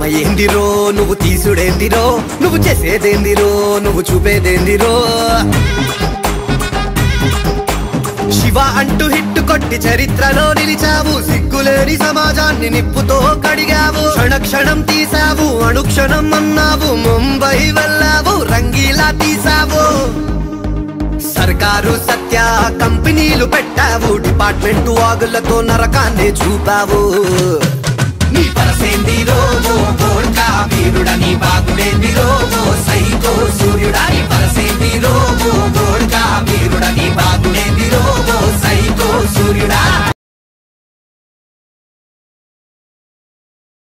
ఏందిరో నువ్వు తీసుడేందిరో నువ్వు చేసేదేందిరో నువ్వు చూపేదేందిరో శివ అంటూ హిట్టు కొట్టి చరిత్రలో నిలిచావు సిగ్గులేని సమాజాన్ని నిప్పుతో కడిగావు క్షణ క్షణం తీసావు అణుక్షణం అన్నావు ముంబై వెళ్ళావు రంగీలా తీసావు సర్కారు సత్య కంపెనీలు పెట్టావు డిపార్ట్మెంట్ వాగులతో నరకాన్ని చూపావు నీ పరసేందిరో ఓ గోల్కా వీరుడ నీ బాగులేందిరో ఓ సైకో సూర్యుడా నీ పరసేందిరో ఓ